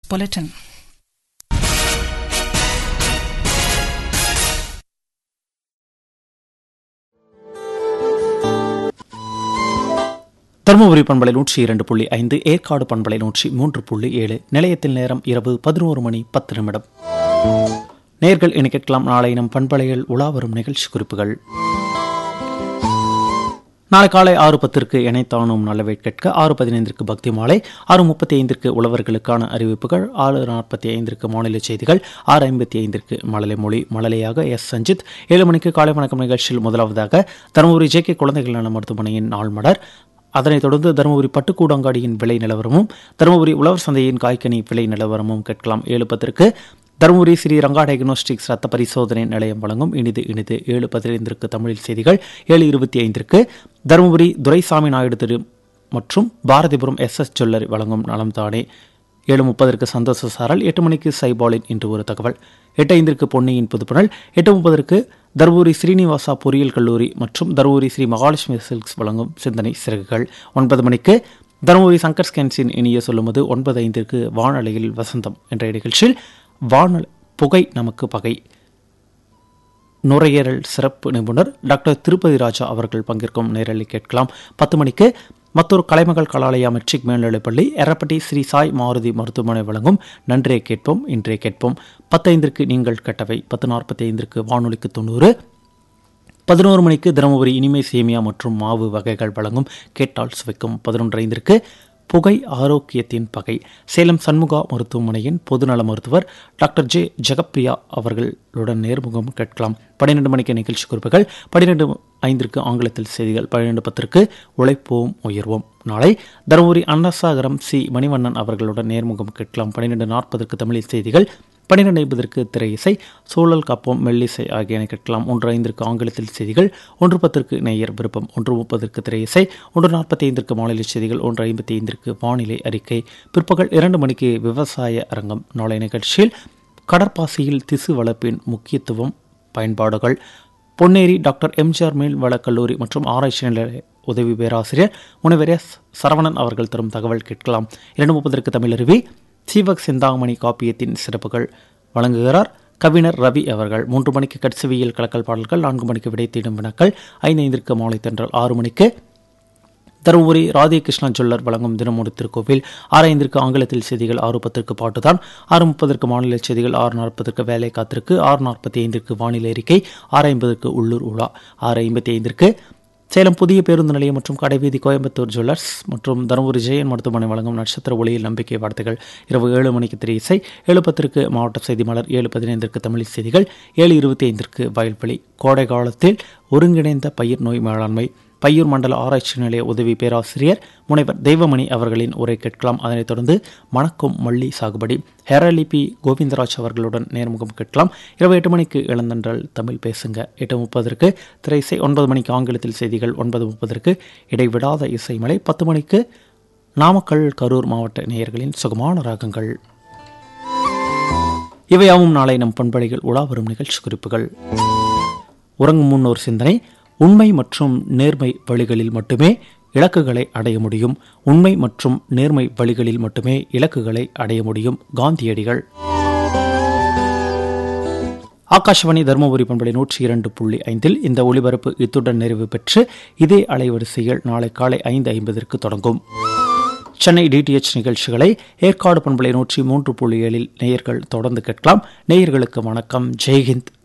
Bulletin. Dharmapuri பண்பலை நூற்றி இரண்டு புள்ளி ஐந்து ஏற்காடு பண்பலை நூற்றி மூன்று புள்ளி ஏழு நிலையத்தில் நேரம் இரவு பதினோரு மணி பத்து நிமிடம் நேர்கள் என கேட்கலாம் நாளை நம் பண்பலையில் உலா வரும் நிகழ்ச்சி குறிப்புகள் நாளை காலை ஆறு பத்திற்கு இணைத்தானும் நல்லவை கேட்க ஆறு பதினைந்திற்கு பக்தி மாலை ஆறு முப்பத்தி ஐந்திற்கு உழவர்களுக்கான அறிவிப்புகள் ஆறு நாற்பத்தி ஐந்திற்கு மாநில செய்திகள் ஆறு ஐம்பத்தி ஐந்திற்கு மழலை மொழி மழலையாக எஸ் சஞ்சித் ஏழு மணிக்கு காலை வணக்கம் நிகழ்ச்சியில் முதலாவதாக தருமபுரி ஜே கே குழந்தைகள் நல மருத்துவமனையின் நாள் மலர் அதனைத் தொடர்ந்து தருமபுரி பட்டுக்கூடங்காடியின் விலை நிலவரமும் தருமபுரி உழவர் சந்தையின் காய்கனி விலை நிலவரமும் கேட்கலாம் ஏழு பத்திற்கு தருமபுரி ஸ்ரீ ரங்கா டயக்னோஸ்டிக்ஸ் ரத்த பரிசோதனை நிலையம் வழங்கும் இனிது இனிது ஏழு பதினைந்திற்கு தமிழில் செய்திகள் ஏழு இருபத்தி ஐந்திற்கு தருமபுரி துரைசாமி நாயுடு திரு மற்றும் பாரதிபுரம் எஸ் எஸ் ஜுவல்லரி வழங்கும் நலம் தானே ஏழு முப்பதற்கு சந்தோஷ சாரல் எட்டு மணிக்கு சைபாலின் இன்று ஒரு தகவல் எட்டு ஐந்திற்கு பொன்னியின் புதுப்புணல் எட்டு முப்பதற்கு தருமபுரி ஸ்ரீனிவாசா பொறியியல் கல்லூரி மற்றும் தருமபுரி ஸ்ரீ மகாலட்சுமி சில்க்ஸ் வழங்கும் சிந்தனை சிறகுகள் ஒன்பது மணிக்கு தருமபுரி சங்கர் ஸ்கேன்ஸின் இனிய சொல்லும்போது ஒன்பது ஐந்திற்கு வானொலியில் வசந்தம் என்ற நிகழ்ச்சியில் வானொலி புகை நமக்கு பகை நுரையீரல் சிறப்பு நிபுணர் டாக்டர் திருப்பதி ராஜா அவர்கள் பங்கேற்கும் நேரலை கேட்கலாம் பத்து மணிக்கு மற்றொரு கலைமகள் கலாலயா மெட்ரிக் மேல்நிலைப்பள்ளி எரப்பட்டி ஸ்ரீ சாய் மாருதி மருத்துவமனை வழங்கும் நன்றே கேட்போம் இன்றே கேட்போம் பத்தைந்திற்கு நீங்கள் கட்டவை பத்து நாற்பத்தி ஐந்திற்கு வானொலிக்கு தொண்ணூறு பதினோரு மணிக்கு தருமபுரி இனிமை சேமியா மற்றும் மாவு வகைகள் வழங்கும் கேட்டால் சுவைக்கும் பதினொன்று ஐந்திற்கு புகை ஆரோக்கியத்தின் பகை சேலம் சண்முகா மருத்துவமனையின் பொதுநல மருத்துவர் டாக்டர் ஜே ஜெகப்பிரியா அவர்களுடன் நேர்முகம் கேட்கலாம் பன்னிரெண்டு மணிக்கு நிகழ்ச்சி குறிப்புகள் பன்னிரெண்டு ஐந்திற்கு ஆங்கிலத்தில் செய்திகள் பன்னிரெண்டு பத்திற்கு உழைப்போம் உயர்வோம் நாளை தருமபுரி அன்னசாகரம் சி மணிவண்ணன் அவர்களுடன் நேர்முகம் கேட்கலாம் பன்னிரெண்டு நாற்பதற்கு தமிழில் செய்திகள் பன்னிரெண்டு ஐம்பதற்கு திரை இசை சூழல் காப்போம் மெல்லிசை ஆகியன கேட்கலாம் ஒன்று ஐந்திற்கு ஆங்கிலத்தில் செய்திகள் ஒன்று பத்திற்கு நேயர் விருப்பம் ஒன்று முப்பதற்கு திரை இசை ஒன்று நாற்பத்தி ஐந்திற்கு மாநில செய்திகள் ஒன்று ஐம்பத்தி ஐந்திற்கு வானிலை அறிக்கை பிற்பகல் இரண்டு மணிக்கு விவசாய அரங்கம் நாளை நிகழ்ச்சியில் கடற்பாசியில் திசு வளர்ப்பின் முக்கியத்துவம் பயன்பாடுகள் பொன்னேரி டாக்டர் எம்ஜிஆர் மேல் வளக் கல்லூரி மற்றும் ஆராய்ச்சி நிலைய உதவி பேராசிரியர் முனைவர் எஸ் சரவணன் அவர்கள் தரும் தகவல் கேட்கலாம் இரண்டு முப்பதற்கு தமிழருவி சீவக் சிந்தாமணி காப்பியத்தின் சிறப்புகள் வழங்குகிறார் கவிஞர் ரவி அவர்கள் மூன்று மணிக்கு கட்சவியல் கலக்கல் பாடல்கள் நான்கு மணிக்கு விடை தேடும் வினாக்கள் ஐந்து ஐந்திற்கு மாலை தென்றல் ஆறு மணிக்கு தருமபுரி ராதேகிருஷ்ணா ஜுவல்லர் வழங்கும் தினமொரு திருக்கோவில் ஆறு ஐந்திற்கு ஆங்கிலத்தில் செய்திகள் ஆறு பத்திற்கு பாட்டுதான் ஆறு முப்பதற்கு மாநில செய்திகள் ஆறு நாற்பதற்கு வேலை காத்திருக்கு ஆறு நாற்பத்தி ஐந்திற்கு வானிலை அறிக்கை ஆறு ஐம்பதற்கு உள்ளூர் உலா ஆறு ஐம்பத்தி ஐந்திற்கு சேலம் புதிய பேருந்து நிலையம் மற்றும் கடைவீதி கோயம்புத்தூர் ஜுவல்லர்ஸ் மற்றும் தருமபுரி ஜெயன் மருத்துவமனை வழங்கும் நட்சத்திர ஒளியில் நம்பிக்கை வார்த்தைகள் இரவு ஏழு மணிக்கு திரை இசை ஏழு பத்திற்கு மாவட்ட செய்தி மலர் ஏழு பதினைந்திற்கு தமிழ் செய்திகள் ஏழு இருபத்தி ஐந்திற்கு வயல்வெளி கோடை காலத்தில் ஒருங்கிணைந்த பயிர் நோய் மேலாண்மை பையூர் மண்டல ஆராய்ச்சி நிலைய உதவி பேராசிரியர் முனைவர் தெய்வமணி அவர்களின் உரை கேட்கலாம் அதனைத் தொடர்ந்து மணக்கும் மல்லி சாகுபடி ஹெரலி பி கோவிந்தராஜ் அவர்களுடன் நேர்முகம் கேட்கலாம் இரவு எட்டு மணிக்கு இளந்தன்றல் தமிழ் பேசுங்க எட்டு முப்பதற்கு திரைசை ஒன்பது மணிக்கு ஆங்கிலத்தில் செய்திகள் ஒன்பது முப்பதற்கு இடைவிடாத இசைமலை பத்து மணிக்கு நாமக்கல் கரூர் மாவட்ட நேயர்களின் சுகமான ராகங்கள் இவையாவும் நாளை நம் பண்பலைகள் உலா வரும் நிகழ்ச்சி குறிப்புகள் உறங்கும் முன்னோர் சிந்தனை உண்மை மற்றும் நேர்மை வழிகளில் மட்டுமே இலக்குகளை அடைய முடியும் உண்மை மற்றும் நேர்மை வழிகளில் மட்டுமே இலக்குகளை அடைய முடியும் காந்தியடிகள் ஆகாஷவாணி தருமபுரி பண்பலை நூற்றி இரண்டு புள்ளி ஐந்தில் இந்த ஒளிபரப்பு இத்துடன் நிறைவு பெற்று இதே அலைவரிசையில் நாளை காலை ஐந்து ஐம்பதற்கு தொடங்கும் சென்னை டிடிஎச் நிகழ்ச்சிகளை ஏற்காடு பண்பலை நூற்றி மூன்று புள்ளி ஏழில் நேயர்கள் தொடர்ந்து கேட்கலாம் நேயர்களுக்கு வணக்கம் ஜெய்ஹிந்த்